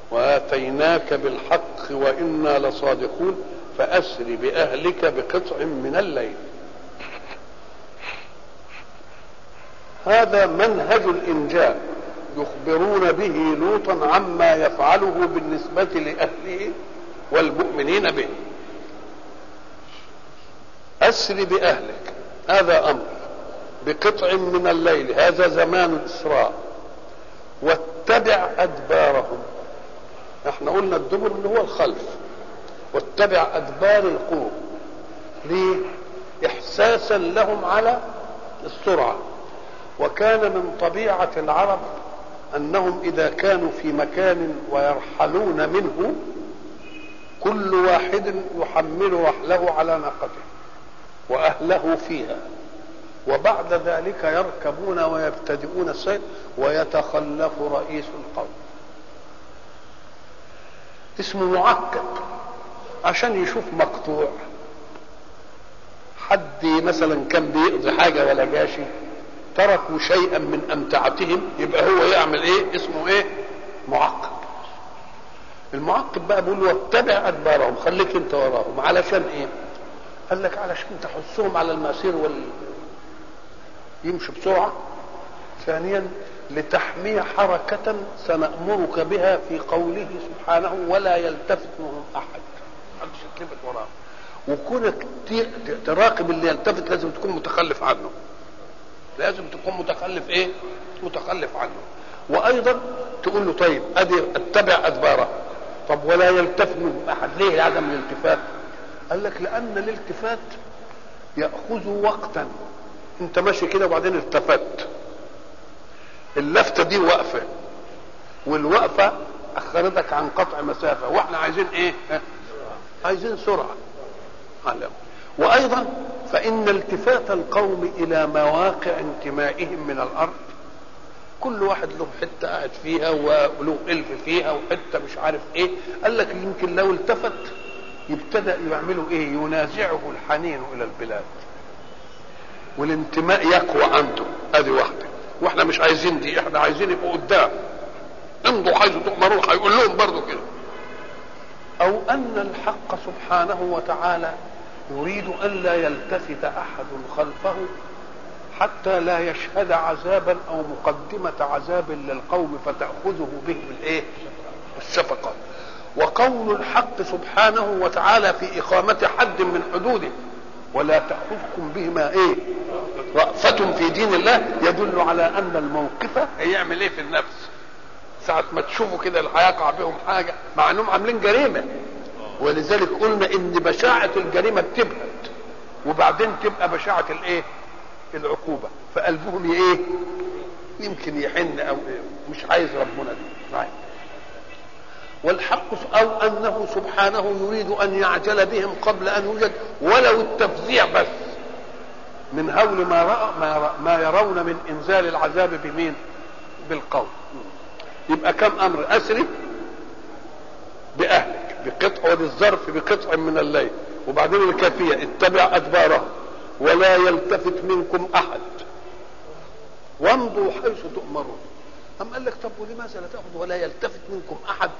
واتيناك بالحق وانا لصادقون فاسر باهلك بقطع من الليل هذا منهج الانجاء يخبرون به لوطا عما يفعله بالنسبه لاهله والمؤمنين به اسر باهلك هذا امر بقطع من الليل هذا زمان الاسراء واتبع ادبارهم احنا قلنا الدبر اللي هو الخلف واتبع ادبار القوم ليه احساسا لهم على السرعه وكان من طبيعه العرب انهم اذا كانوا في مكان ويرحلون منه كل واحد يحمل رحله على ناقته واهله فيها وبعد ذلك يركبون ويبتدئون السير ويتخلف رئيس القوم اسمه معقد عشان يشوف مقطوع حد مثلا كان بيقضي حاجه ولا جاشي تركوا شيئا من امتعتهم يبقى هو يعمل ايه اسمه ايه معقب المعقب بقى بيقول له واتبع ادبارهم خليك انت وراهم علشان ايه قال لك علشان تحثهم على المسير وال يمشي بسرعه ثانيا لتحمي حركة سنأمرك بها في قوله سبحانه ولا يلتفت منهم أحد محدش يتلفت وراه وكونك تراقب اللي يلتفت لازم تكون متخلف عنه لازم تكون متخلف ايه متخلف عنه وايضا تقول له طيب ادي اتبع ادباره طب ولا يلتفت منهم احد ليه عدم الالتفات قال لك لان الالتفات ياخذ وقتا انت ماشي كده وبعدين التفت اللفته دي وقفه والوقفه اخرتك عن قطع مسافه واحنا عايزين ايه عايزين سرعه علم وايضا فان التفات القوم الى مواقع انتمائهم من الارض كل واحد له حته قاعد فيها وله الف فيها وحته مش عارف ايه قال لك يمكن لو التفت يبتدا يعملوا ايه ينازعه الحنين الى البلاد والانتماء يقوى عنده ادي واحده واحنا مش عايزين دي احنا عايزين يبقوا قدام امضوا حيث تؤمرون هيقول لهم برضه كده او ان الحق سبحانه وتعالى يريد ان لا يلتفت احد خلفه حتى لا يشهد عذابا او مقدمه عذاب للقوم فتاخذه بهم الايه الشفقه وقول الحق سبحانه وتعالى في اقامه حد من حدوده ولا تاخذكم بهما ايه رأفة في دين الله يدل على ان الموقف هيعمل ايه في النفس ساعة ما تشوفوا كده اللي هيقع بهم حاجة مع انهم عاملين جريمة ولذلك قلنا ان بشاعة الجريمة بتبهت وبعدين تبقى بشاعة الايه العقوبة فقلبهم ايه يمكن يحن او إيه؟ مش عايز ربنا دي معي. والحق او انه سبحانه يريد ان يعجل بهم قبل ان يوجد ولو التفزيع بس من هول ما رأى ما, رأى ما يرون من انزال العذاب بمين بالقول يبقى كم امر اسري باهلك بقطع وبالظرف بقطع من الليل وبعدين الكافيه اتبع ادباره ولا يلتفت منكم احد وامضوا حيث تؤمرون أم قال لك طب ولماذا لا تأخذ ولا يلتفت منكم أحد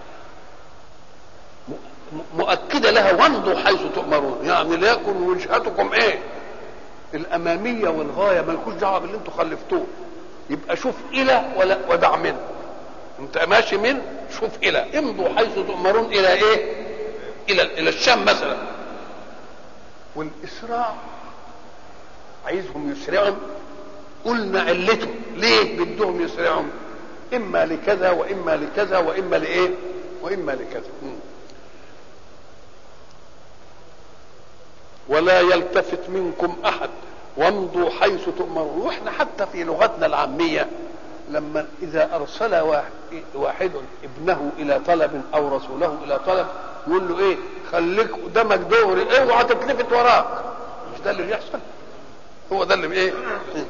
مؤكدة لها وامضوا حيث تؤمرون يعني ليكن وجهتكم ايه الأمامية والغاية مالكوش دعوة باللي انتوا خلفتوه يبقى شوف إلى ولا ودع من انت ماشي من شوف إلى امضوا حيث تؤمرون إلى ايه إلى إلى الشام مثلا والإسراع عايزهم يسرعوا قلنا علته ليه بدهم يسرعوا اما لكذا واما لكذا واما لايه واما لكذا ولا يلتفت منكم احد وامضوا حيث تؤمرون واحنا حتى في لغتنا العاميه لما اذا ارسل واحد, واحد ابنه الى طلب او رسوله الى طلب يقول له ايه خليك قدامك دغري اوعى تتلفت وراك مش ده اللي بيحصل هو ده اللي ايه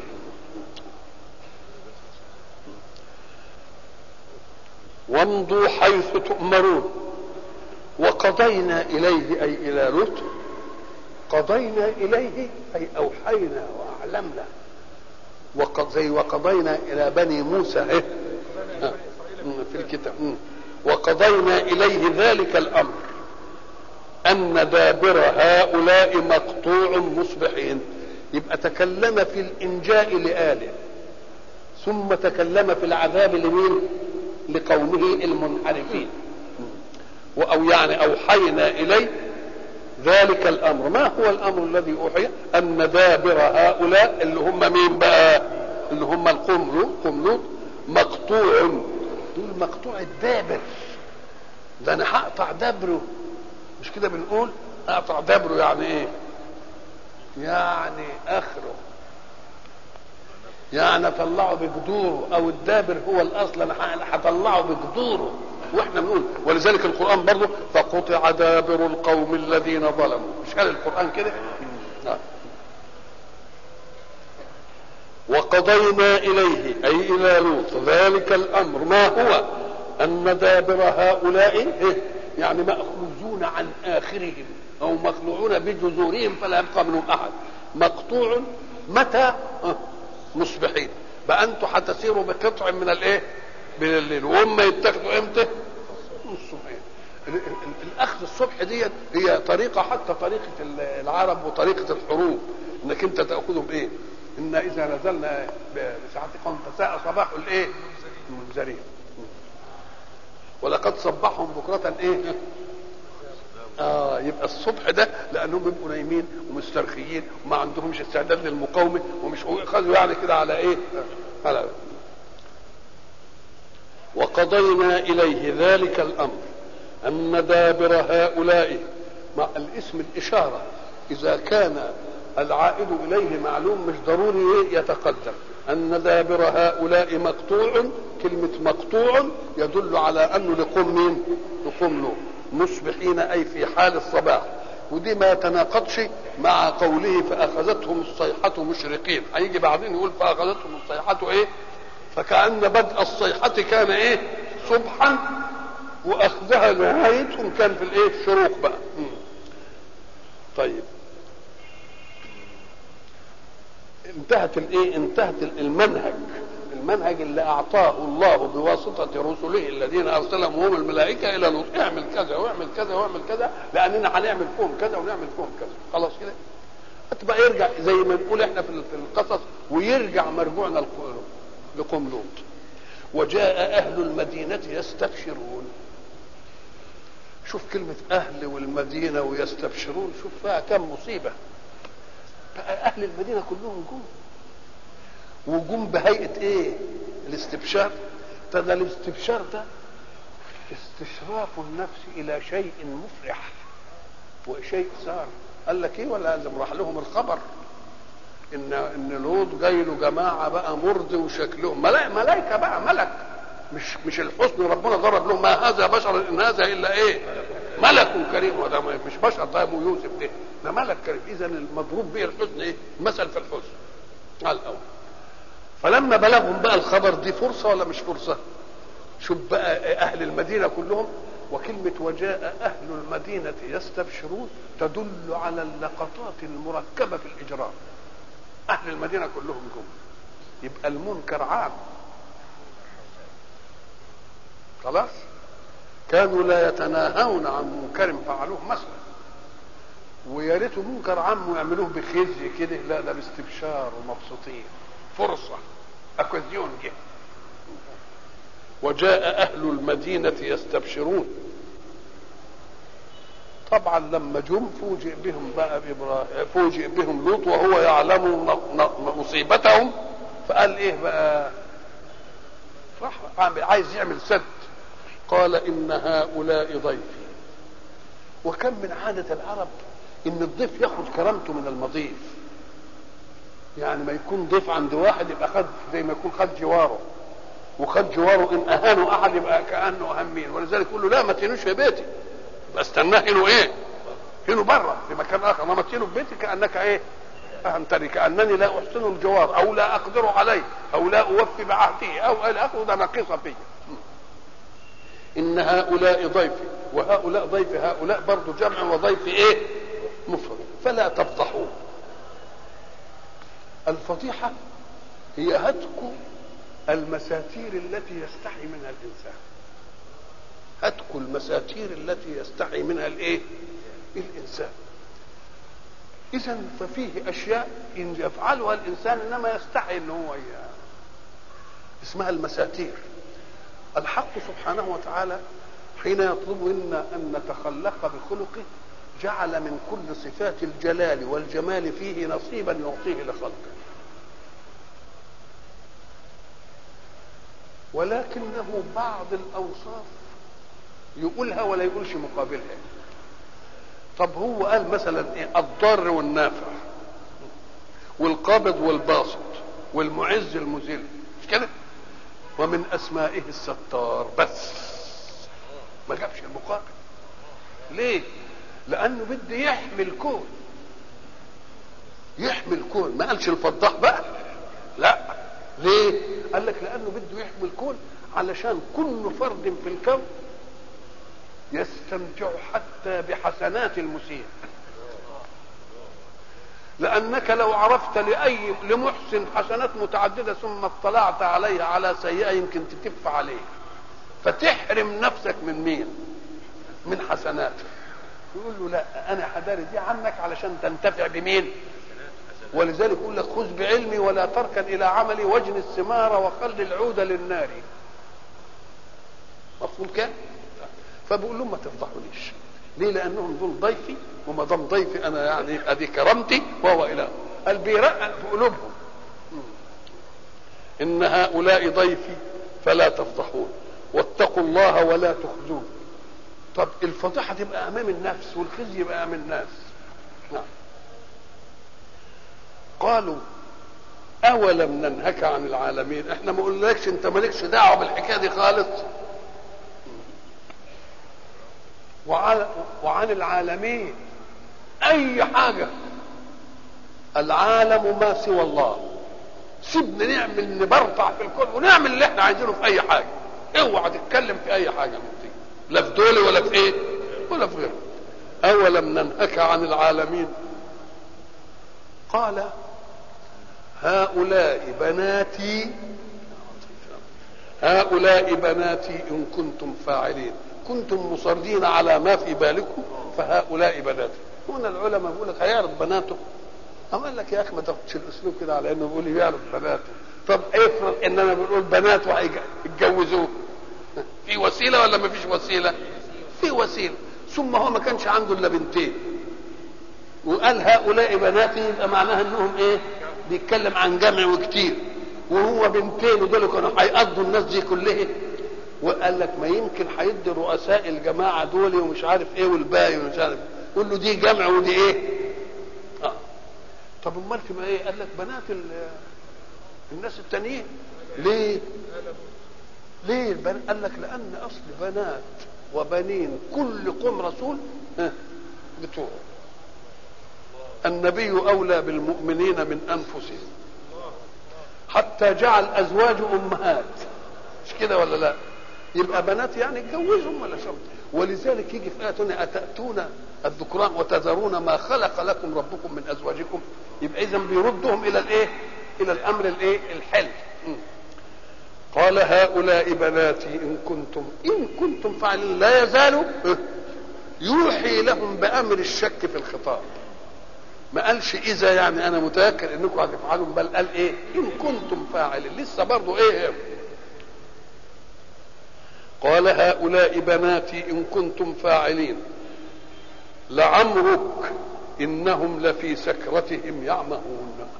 وامضوا حيث تؤمرون وقضينا اليه اي الى لوط قضينا اليه اي اوحينا واعلمنا وقد زي وقضينا الى بني موسى إيه؟ في الكتاب وقضينا اليه ذلك الامر ان دابر هؤلاء مقطوع مصبحين يبقى تكلم في الانجاء لاله ثم تكلم في العذاب لمين لقومه المنحرفين او يعني اوحينا اليه ذلك الامر ما هو الامر الذي اوحي ان دابر هؤلاء اللي هم مين بقى اللي هم القوم قوم لوط مقطوع دول مقطوع الدابر ده انا هقطع دبره مش كده بنقول اقطع دبره يعني ايه يعني اخره يعني اطلعه بجذوره او الدابر هو الاصل انا هطلعه بجذوره واحنا بنقول ولذلك القران برضه فقطع دابر القوم الذين ظلموا مش قال القران كده نعم وقضينا اليه اي الى لوط ذلك الامر ما هو ان دابر هؤلاء يعني ماخوذون عن اخرهم او مخلوعون بجذورهم فلا يبقى منهم احد مقطوع متى مصبحين بقى انتوا هتسيروا بقطع من الايه من الليل وهم يتخذوا امتى الصبحين الاخذ الصبح دي هي طريقه حتى طريقه العرب وطريقه الحروب انك انت تاخذه بايه ان اذا نزلنا بساعه قوم فساء صباح الايه المنذرين ولقد صبحهم بكره ايه اه يبقى الصبح ده لانهم بيبقوا نايمين ومسترخيين وما عندهمش استعداد للمقاومه ومش خذوا يعني كده على ايه على وقضينا اليه ذلك الامر ان دابر هؤلاء مع الاسم الاشاره اذا كان العائد اليه معلوم مش ضروري يتقدم ان دابر هؤلاء مقطوع كلمه مقطوع يدل على انه لقوم مين لقوم لوط مصبحين اي في حال الصباح ودي ما يتناقضش مع قوله فاخذتهم الصيحه مشرقين هيجي بعدين يقول فاخذتهم الصيحه ايه فكأن بدء الصيحة كان ايه صبحا واخذها نهايتهم كان في الايه الشروق بقى طيب انتهت الايه انتهت المنهج المنهج اللي اعطاه الله بواسطه رسله الذين ارسلهم هم الملائكه الى لوط اعمل كذا واعمل كذا واعمل كذا لاننا هنعمل فيهم كذا ونعمل فيهم كذا خلاص كده تبقى يرجع زي ما نقول احنا في القصص ويرجع مرجوعنا لقوم لوط وجاء اهل المدينه يستبشرون شوف كلمة أهل والمدينة ويستبشرون شوف فيها كم مصيبة بقى أهل المدينة كلهم جم وجم بهيئة إيه؟ الاستبشار ده الاستبشار ده استشراف النفس إلى شيء مفرح وشيء سار قال لك إيه ولا لازم راح لهم الخبر ان ان لوط جاي له جماعه بقى مرضي وشكلهم ملائكه بقى ملك مش مش الحسن ربنا ضرب لهم ما هذا بشر ان هذا الا ايه ملك كريم وده مش بشر ده ابو يوسف ده ده ملك كريم اذا المضروب به الحسن ايه مثل في الحسن على الاول فلما بلغهم بقى الخبر دي فرصه ولا مش فرصه شوف بقى اهل المدينه كلهم وكلمة وجاء أهل المدينة يستبشرون تدل على اللقطات المركبة في الإجرام أهل المدينة كلهم جم يبقى المنكر عام خلاص كانوا لا يتناهون عن منكر فعلوه مثلا ويا ريته منكر عام ويعملوه بخزي كده لا ده باستبشار ومبسوطين فرصه اكوزيون جه وجاء اهل المدينه يستبشرون طبعا لما جم فوجئ بهم بقى فوجئ بهم لوط وهو يعلم مصيبتهم فقال ايه بقى راح عايز يعمل سد قال ان هؤلاء ضيفي وكم من عادة العرب ان الضيف ياخد كرامته من المضيف يعني ما يكون ضيف عند واحد يبقى خد زي ما يكون خد جواره وخد جواره ان اهانوا احد يبقى كانه اهمين ولذلك يقول له لا ما تهينوش في بيتي استناه هنا ايه هنا بره في مكان اخر انما تهينه في بيتي كانك ايه اهمتني كانني لا احسن الجوار او لا اقدر عليه او لا اوفي بعهده او الى اخره ده ناقصه فيه ان هؤلاء ضيفي وهؤلاء ضيف هؤلاء برضو جمع وضيف ايه مفرد فلا تفضحوه الفضيحة هي هتك المساتير التي يستحي منها الإنسان هتكو المساتير التي يستحي منها الايه الانسان اذا ففيه اشياء ان يفعلها الانسان انما يستحي ان هو إياه. اسمها المساتير الحق سبحانه وتعالى حين يطلب منا ان نتخلق بخلقه جعل من كل صفات الجلال والجمال فيه نصيبا يعطيه لخلقه ولكنه بعض الاوصاف يقولها ولا يقولش مقابلها طب هو قال مثلا ايه الضار والنافع والقابض والباسط والمعز المذل مش كده ومن اسمائه الستار بس ما جابش المقابل ليه لانه بده يحمي الكون يحمي الكون ما قالش الفضاح بقى لا ليه قال لك لانه بده يحمي الكون علشان كل فرد في الكون يستمتع حتى بحسنات المسيء لانك لو عرفت لاي لمحسن حسنات متعدده ثم اطلعت عليها على سيئه يمكن تتف عليه فتحرم نفسك من مين من حسناته يقول له لا انا حداري دي عنك علشان تنتفع بمين ولذلك يقول لك خذ بعلمي ولا تركن الى عملي واجن الثمار وخل العود للنار مفهوم كده فبقول لهم ما تفضحونيش ليه لانهم دول ضيفي وما دام ضيفي انا يعني ادي كرامتي وهو اله قال بيرقق في قلوبهم ان هؤلاء ضيفي فلا تفضحون واتقوا الله ولا تخزون طب الفضيحه تبقى امام النفس والخزي يبقى امام الناس نعم قالوا اولم ننهك عن العالمين احنا ما قلناكش انت مالكش دعوه بالحكايه دي خالص وعن, وعن العالمين اي حاجه العالم ما سوى الله سيبنا نعمل نبرطع في الكون ونعمل اللي احنا عايزينه في اي حاجه اوعى تتكلم في اي حاجه من دي لا في دول ولا في ايه ولا في غيره اولم ننهك عن العالمين قال هؤلاء بناتي هؤلاء بناتي ان كنتم فاعلين كنتم مصرين على ما في بالكم فهؤلاء بناتي هنا العلماء بيقول لك هيعرض بناته أم قال لك يا اخي ما تاخدش الاسلوب كده على انه بيقول يعرض بناته طب افرض اننا بنقول بنات وهيتجوزوه في وسيله ولا ما فيش وسيله في وسيله ثم هو ما كانش عنده الا بنتين وقال هؤلاء بناتي يبقى معناها انهم ايه بيتكلم عن جمع وكتير وهو بنتين ودول كانوا هيقضوا الناس دي كلها وقال لك ما يمكن هيدي رؤساء الجماعه دول ومش عارف ايه والباقي ومش عارف قول له دي جمع ودي ايه آه. طب امال تبقى ايه قال لك بنات الناس التانيين ليه ليه البن... قال لك لان اصل بنات وبنين كل قوم رسول بتوعه النبي اولى بالمؤمنين من انفسهم حتى جعل ازواج امهات مش كده ولا لا يبقى بنات يعني اتجوزهم ولا شرط ولذلك يجي في آية أتأتون الذكران وتذرون ما خلق لكم ربكم من أزواجكم يبقى إذا بيردهم إلى الإيه؟ إلى الأمر الإيه؟ الحل قال هؤلاء بناتي إن كنتم إن كنتم فاعلين لا يزالوا يوحي لهم بأمر الشك في الخطاب ما قالش إذا يعني أنا متأكد إنكم هتفعلوا بل قال إيه؟ إن كنتم فاعلين لسه برضه إيه؟ قال هؤلاء بناتي ان كنتم فاعلين لعمرك انهم لفي سكرتهم يعمهون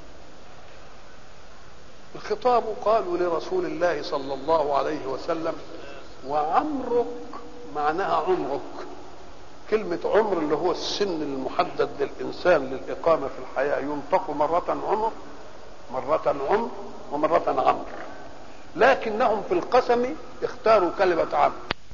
الخطاب قالوا لرسول الله صلى الله عليه وسلم وعمرك معناها عمرك كلمة عمر اللي هو السن المحدد للإنسان للإقامة في الحياة ينطق مرة عمر مرة عمر ومرة عمر لكنهم في القسم اختاروا كلمة عمرو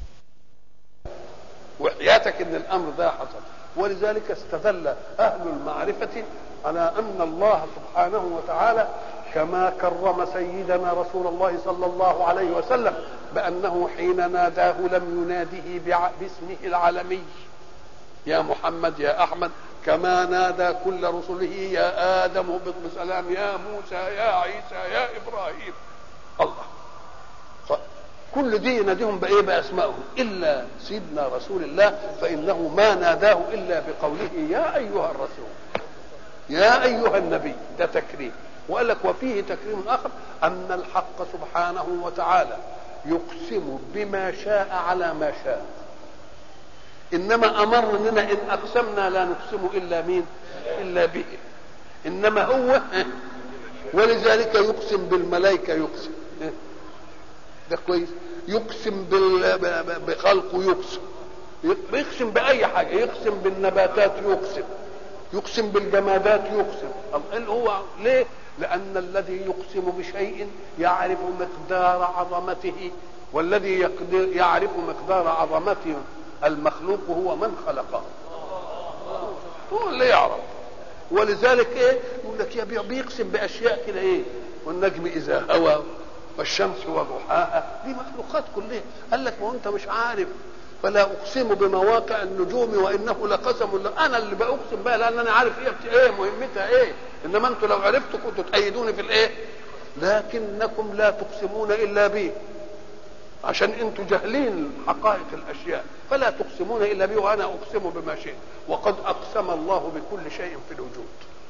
وحياتك ان الامر ده حصل ولذلك استدل اهل المعرفة على ان الله سبحانه وتعالى كما كرم سيدنا رسول الله صلى الله عليه وسلم بانه حين ناداه لم يناده باسمه العالمي يا محمد يا احمد كما نادى كل رسله يا ادم اهبط بسلام يا موسى يا عيسى يا ابراهيم الله كل دي يناديهم بايه باسمائهم الا سيدنا رسول الله فانه ما ناداه الا بقوله يا ايها الرسول يا ايها النبي ده تكريم وقال لك وفيه تكريم اخر ان الحق سبحانه وتعالى يقسم بما شاء على ما شاء انما امر اننا ان اقسمنا لا نقسم الا مين الا به انما هو ولذلك يقسم بالملائكه يقسم ده كويس يقسم بخلقه يقسم يقسم باي حاجه يقسم بالنباتات يقسم يقسم بالجمادات يقسم اللي هو ليه لان الذي يقسم بشيء يعرف مقدار عظمته والذي يقدر يعرف مقدار عظمته المخلوق هو من خلقه هو اللي يعرف ولذلك ايه يقول لك يا بيقسم باشياء كده ايه والنجم اذا هوى والشمس وضحاها دي مخلوقات كلها قال لك ما انت مش عارف فلا اقسم بمواقع النجوم وانه لقسم لا انا اللي باقسم بها لان انا عارف ايه ايه مهمتها ايه انما انتوا لو عرفتوا كنتوا تأيدوني في الايه لكنكم لا تقسمون الا بي عشان انتوا جاهلين حقائق الاشياء فلا تقسمون الا بي وانا اقسم بما شئت وقد اقسم الله بكل شيء في الوجود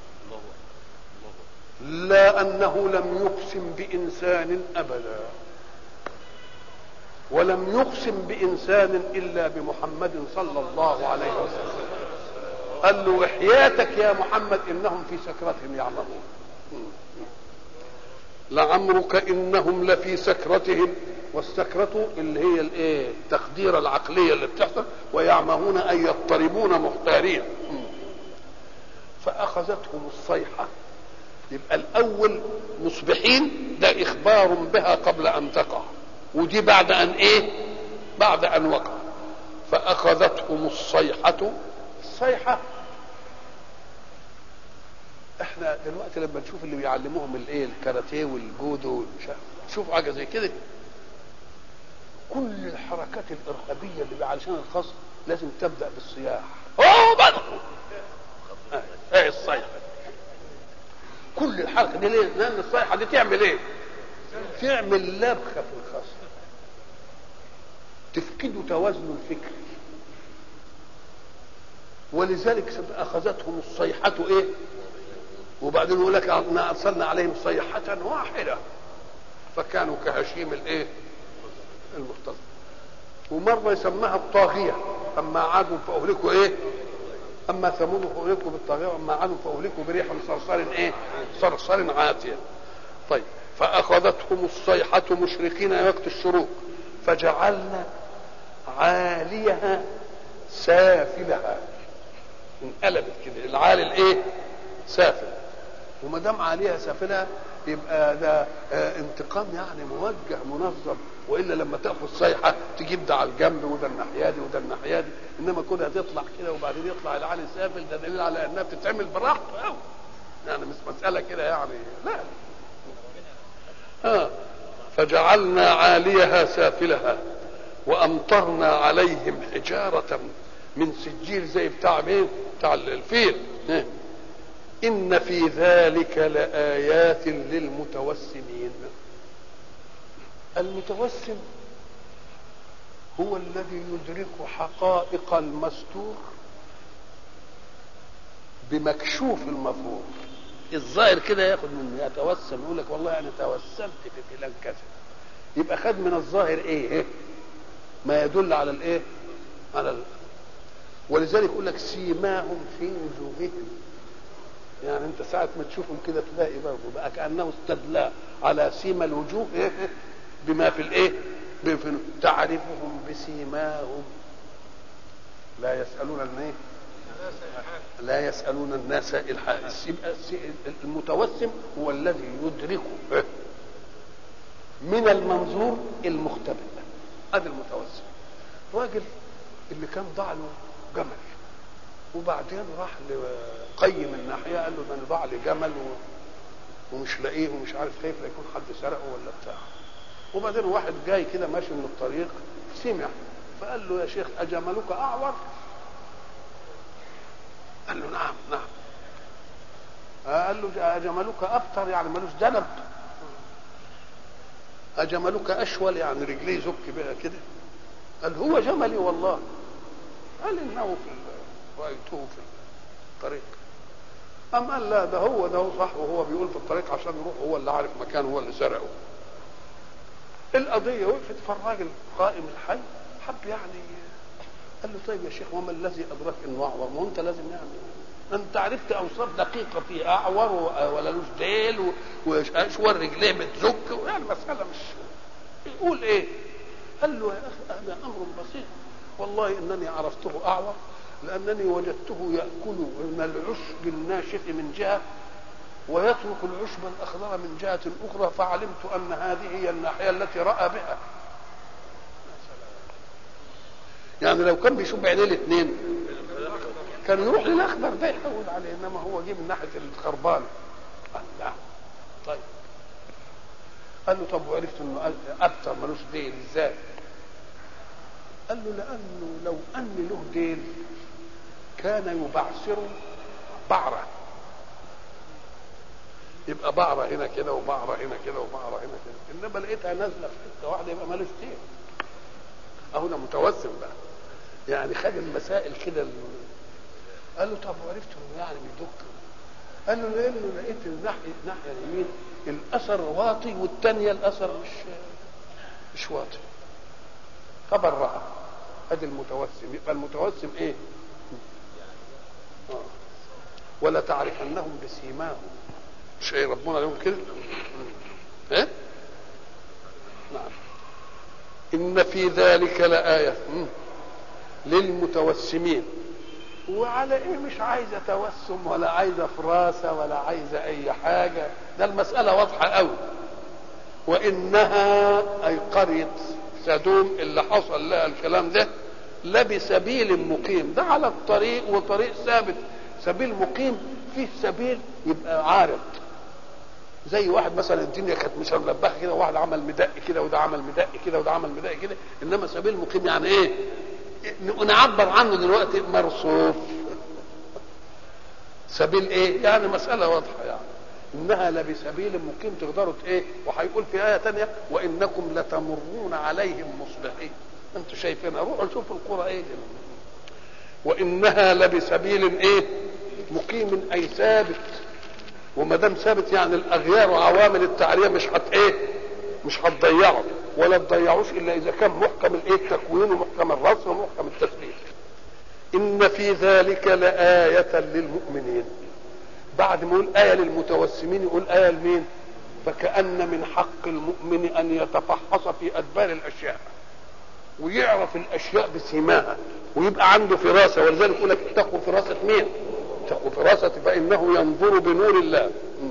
لا انه لم يقسم بانسان ابدا ولم يقسم بانسان الا بمحمد صلى الله عليه وسلم قال له وحياتك يا محمد انهم في سكرتهم يعمهون لعمرك انهم لفي سكرتهم والسكرة اللي هي الايه التخدير العقلية اللي بتحصل ويعمهون أن يضطربون محتارين فأخذتهم الصيحة يبقى الأول مصبحين ده إخبار بها قبل أن تقع ودي بعد أن إيه بعد أن وقع فأخذتهم الصيحة الصيحة احنا دلوقتي لما نشوف اللي بيعلموهم الايه الكاراتيه والجودو شوف حاجه زي كده كل الحركات الارهابيه اللي علشان الخصم لازم تبدا بالصياح اوه بدر ايه الصيحه كل الحركه دي ليه؟ لان الصيحه دي تعمل ايه؟ تعمل لبخه في الخصم تفقده توازنه الفكري ولذلك اخذتهم الصيحه ايه؟ وبعدين يقول لك انا ارسلنا عليهم صيحه واحده فكانوا كهشيم الايه؟ المختلط ومره يسماها الطاغيه اما عادوا فاهلكوا ايه؟ اما ثمود فاهلكوا بالطاغيه واما عادوا فاهلكوا بريح صرصر ايه؟ صرصر عاتيه. طيب فاخذتهم الصيحه مشرقين وقت الشروق فجعلنا عاليها سافلها انقلبت كده العالي الايه؟ سافل وما دام عاليها سافلها يبقى ده آه انتقام يعني موجه منظم والا لما تاخذ صيحه تجيب ده على الجنب وده الناحيه دي وده الناحيه دي انما كونها تطلع كده وبعدين يطلع العالي سافل ده دليل على انها بتتعمل براحته قوي يعني مش مساله كده يعني لا اه فجعلنا عاليها سافلها وامطرنا عليهم حجاره من سجيل زي بتاع مين؟ بتاع الفيل إيه؟ إن في ذلك لآيات للمتوسمين المتوسم هو الذي يدرك حقائق المستور بمكشوف المظهور الظاهر كده ياخد من يتوسم يقول لك والله انا توسمت في فلان كذا يبقى خد من الظاهر ايه, إيه؟ ما يدل على الايه على ال... ولذلك يقول لك سيماهم في وجوههم يعني انت ساعة ما تشوفهم كده تلاقي برضه بقى كأنه استدلى على سيما الوجوه إيه بما في الايه تعرفهم بسيماهم لا يسألون الايه لا يسألون الناس المتوسم هو الذي يدركه من المنظور المختبئ هذا المتوسم راجل اللي كان ضاع له جمل وبعدين راح لقيم الناحيه قال له ده انا ضاع لي جمل و... ومش لاقيه ومش عارف خايف لا يكون حد سرقه ولا بتاع وبعدين واحد جاي كده ماشي من الطريق سمع فقال له يا شيخ اجملك اعور قال له نعم نعم قال له اجملك ابتر يعني ملوش ذنب أجملك أشول يعني رجليه زك بها كده قال هو جملي والله قال إنه في رأيته في الطريق أم قال لا ده هو ده هو صح وهو بيقول في الطريق عشان يروح هو اللي عارف مكان هو اللي سرقه القضية وقفت فالراجل قائم الحي حب يعني قال له طيب يا شيخ وما الذي أدرك إنه أعور ما أنت لازم يعني أنت عرفت أوصاف دقيقة في أعور ولا لوش ديل وأشوار رجليه بتزك يعني مسألة مش يقول إيه؟ قال له يا أخي هذا أمر بسيط والله إنني عرفته أعور لأنني وجدته يأكل من العشب الناشف من جهة ويترك العشب الأخضر من جهة أخرى فعلمت أن هذه هي الناحية التي رأى بها يعني لو كان بيشوف بعينيه الاثنين كان يروح للاخضر ده يحول عليه انما هو جه من ناحيه الخربان قال لا طيب قال له طب وعرفت انه ابتر ملوش ديل ازاي؟ قال له لانه لو ان له ديل كان يبعثر بعره يبقى بعره هنا كده وبعره هنا كده وبعره هنا كده انما لقيتها نازله في حته واحده يبقى مالوش ديل اهو ده متوسم بقى يعني خد المسائل كده قال له طب وعرفت انه يعني بيدك قال له لانه لقيت الناحيه الناحيه اليمين الاثر واطي والثانيه الاثر مش مش واطي فبرأ ادي المتوسم يبقى المتوسم ايه؟ آه. ولا تعرفنهم بسيماهم مش ايه ربنا يوم كده؟ ايه؟ نعم إن في ذلك لآية للمتوسمين وعلى ايه مش عايزه توسم ولا عايزه فراسه ولا عايزه اي حاجه ده المساله واضحه قوي وانها اي قريه سدوم اللي حصل لها الكلام ده لبسبيل مقيم ده على الطريق وطريق ثابت سبيل مقيم فيه سبيل يبقى عارض زي واحد مثلا الدنيا كانت مش ملبخه كده وواحد عمل مدق كده وده عمل مدق كده وده عمل مدق كده انما سبيل مقيم يعني ايه؟ نعبر عنه دلوقتي مرصوف سبيل ايه؟ يعني مسألة واضحة يعني انها لبسبيل مقيم تقدروا ايه؟ وهيقول في آية تانية وانكم لتمرون عليهم مصبحين انتوا شايفينها روحوا شوفوا القرى ايه دي. وانها لبسبيل ايه؟ مقيم اي ثابت وما دام ثابت يعني الاغيار وعوامل التعريه مش هت ايه؟ مش هتضيعه ولا تضيعوش الا اذا كان محكم الايه التكوين ومحكم الرسم ومحكم التثبيت ان في ذلك لآية للمؤمنين بعد ما يقول آية للمتوسمين يقول آية لمين فكأن من حق المؤمن أن يتفحص في أدبار الأشياء ويعرف الأشياء بسيماها ويبقى عنده فراسة ولذلك يقول لك اتقوا فراسة مين؟ اتقوا فراسة فإنه ينظر بنور الله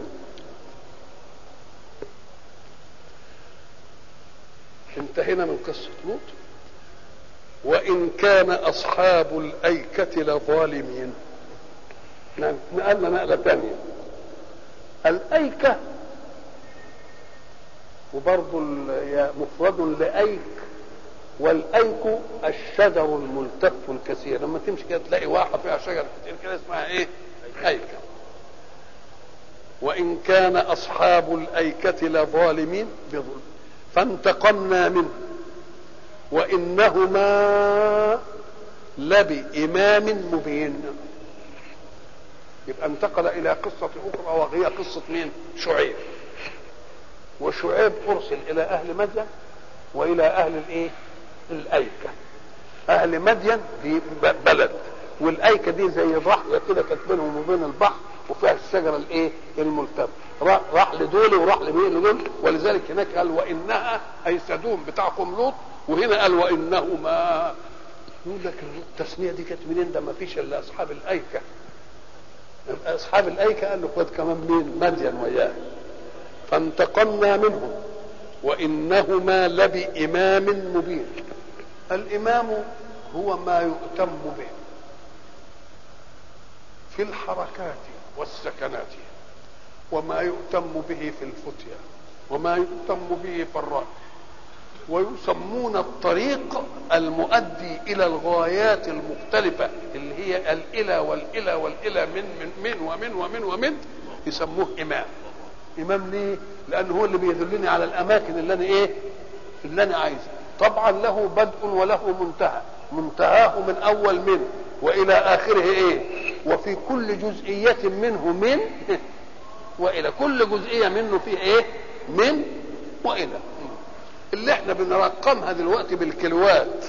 انتهينا من قصة لوط وإن كان أصحاب الأيكة لظالمين نقلنا نقلة ثانية الأيكة وبرضه مفرد لأيك والأيك الشجر الملتف الكثير لما تمشي كده تلاقي واحة فيها شجر كتير كده اسمها ايه؟ أيكة وإن كان أصحاب الأيكة لظالمين بظلم فانتقمنا منه وانهما لبإمام مبين يبقى انتقل الى قصة اخرى وهي قصة مين شعيب وشعيب ارسل الى اهل مدين والى اهل الايه الايكة اهل مدين دي بلد والايكة دي زي ضحية كده كانت بينهم وبين البحر وفيها الشجرة الايه الملتفة راح لدول وراح لمين لدول ولذلك هناك قال وانها اي سدوم بتاع قوم لوط وهنا قال وانهما يقول لك التسميه دي كانت منين ده ما فيش الا اصحاب الايكه اصحاب الايكه قال له خد كمان مين مدين وياه فانتقمنا منهم وانهما لبامام مبين الامام هو ما يؤتم به في الحركات والسكنات وما يؤتم به في الفتيا وما يؤتم به في الرأي ويسمون الطريق المؤدي الى الغايات المختلفه اللي هي الالى والالى والالى من من من ومن ومن ومن يسموه امام امام ليه لان هو اللي بيدلني على الاماكن اللي انا ايه اللي انا عايزها طبعا له بدء وله منتهى منتهاه من اول منه والى اخره ايه وفي كل جزئيه منه من والى كل جزئيه منه فيه ايه من والى اللي احنا بنرقمها دلوقتي بالكيلوات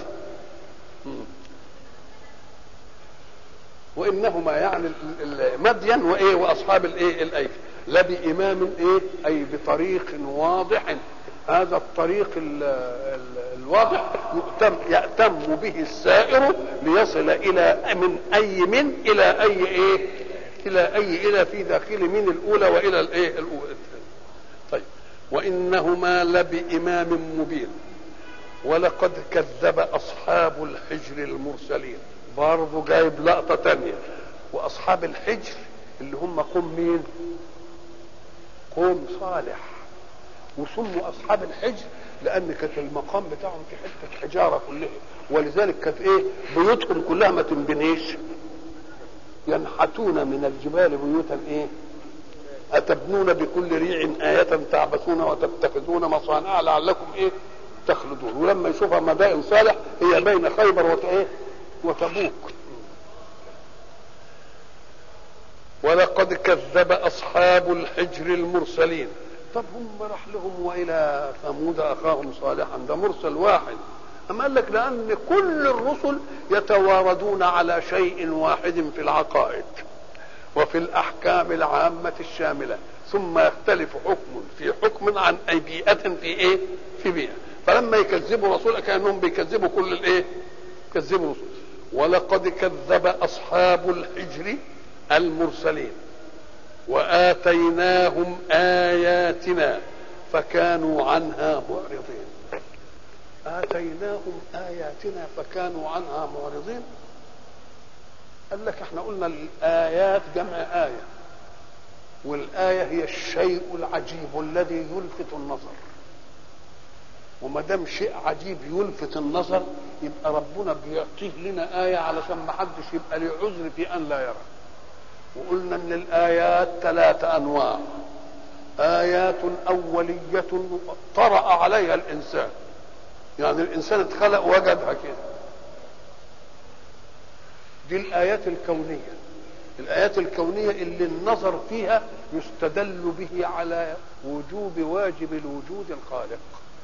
وانهما يعني مدين وايه واصحاب الايه الايكه لا بامام ايه اي بطريق واضح هذا الطريق ال ال الواضح يؤتم يأتم به السائر ليصل الى من اي من الى اي ايه الى اي الى في داخل من الاولى والى الايه الاولى طيب وانهما لبامام مبين ولقد كذب اصحاب الحجر المرسلين برضه جايب لقطه تانية واصحاب الحجر اللي هم قوم مين قوم صالح وسموا اصحاب الحجر لان كانت المقام بتاعهم في حته حجاره كلها ولذلك كانت ايه بيوتهم كلها ما تنبنيش ينحتون من الجبال بيوتا ايه أتبنون بكل ريع آية تعبثون وتتخذون مصانع لعلكم إيه تخلدون ولما يشوفها مدائن صالح هي بين خيبر وت إيه وتبوك ولقد كذب أصحاب الحجر المرسلين طب هم راح لهم وإلى ثمود أخاهم صالحا ده مرسل واحد أما قال لك لأن كل الرسل يتواردون على شيء واحد في العقائد وفي الأحكام العامة الشاملة ثم يختلف حكم في حكم عن أي بيئة في إيه؟ في بيئة فلما يكذبوا رسول كأنهم بيكذبوا كل الإيه؟ كذبوا رسول ولقد كذب أصحاب الحجر المرسلين وآتيناهم آياتنا فكانوا عنها معرضين آتيناهم آياتنا فكانوا عنها معرضين قال لك احنا قلنا الآيات جمع آية والآية هي الشيء العجيب الذي يلفت النظر وما دام شيء عجيب يلفت النظر يبقى ربنا بيعطيه لنا آية علشان ما حدش يبقى له عذر في أن لا يرى وقلنا ان الآيات ثلاثة أنواع آيات أولية طرأ عليها الإنسان يعني الإنسان اتخلق وجدها كده دي الآيات الكونية الآيات الكونية اللي النظر فيها يستدل به على وجوب واجب الوجود الخالق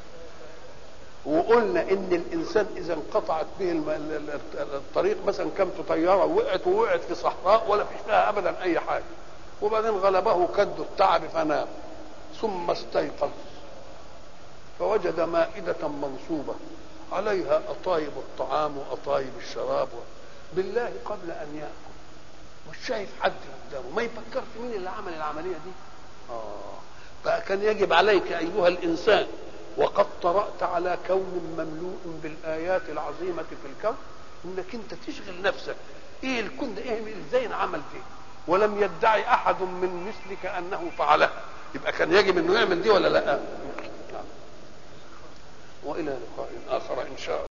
وقلنا ان الانسان اذا انقطعت به الطريق مثلا كم طياره وقعت ووقعت في صحراء ولا فيش فيها ابدا اي حاجه وبعدين غلبه كد التعب فنام ثم استيقظ فوجد مائدة منصوبة عليها أطايب الطعام وأطايب الشراب بالله قبل أن يأكل مش شايف حد قدامه ما يفكرش مين اللي عمل العملية دي آه فكان يجب عليك أيها الإنسان وقد طرأت على كون مملوء بالآيات العظيمة في الكون انك انت تشغل نفسك ايه الكون ده ايه ازاي انعمل فيه ولم يدعي احد من مثلك انه فعلها يبقى كان يجب انه يعمل دي ولا لا والى لقاء اخر ان شاء الله